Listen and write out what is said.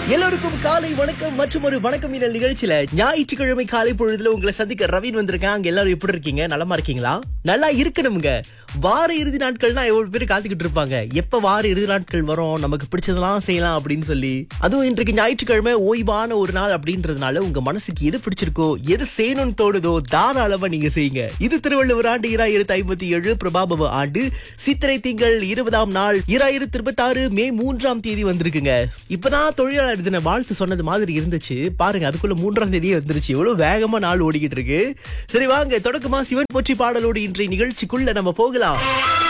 எல்லோருக்கும் காலை வணக்கம் மற்றும் ஒரு வணக்கம் இந்த நிகழ்ச்சியில ஞாயிற்றுக்கிழமை காலை பொழுதுல உங்களை சந்திக்க ரவீன் வந்திருக்கேன் அங்க எல்லாரும் எப்படி இருக்கீங்க நலமா இருக்கீங்களா நல்லா இருக்கணுங்க வார இறுதி நாட்கள்னா எவ்வளவு பேர் காத்துக்கிட்டு இருப்பாங்க எப்ப வார இறுதி நாட்கள் வரும் நமக்கு பிடிச்சதெல்லாம் செய்யலாம் அப்படின்னு சொல்லி அதுவும் இன்றைக்கு ஞாயிற்றுக்கிழமை ஓய்வான ஒரு நாள் அப்படின்றதுனால உங்க மனசுக்கு எது பிடிச்சிருக்கோ எது செய்யணும்னு தோணுதோ தாராளமா நீங்க செய்யுங்க இது திருவள்ளுவர் ஆண்டு இராயிரத்தி ஐம்பத்தி ஏழு பிரபாபவ ஆண்டு சித்திரை திங்கள் இருபதாம் நாள் இராயிரத்தி இருபத்தி ஆறு மே மூன்றாம் தேதி வந்திருக்குங்க இப்பதான் தொழிலாளர் தின வாழ்த்து சொன்னது மாதிரி இருந்துச்சு பாருங்க அதுக்குள்ள மூன்றாம் தேதியே வந்துருச்சு எவ்வளவு வேகமா நாள் ஓடிக்கிட்டு இருக்கு சரி வாங்க தொடக்கமா சிவன் போற்றி பாடலோடு இன்றைய நிகழ்ச்சிக்குள்ள நம்ம போகலாம்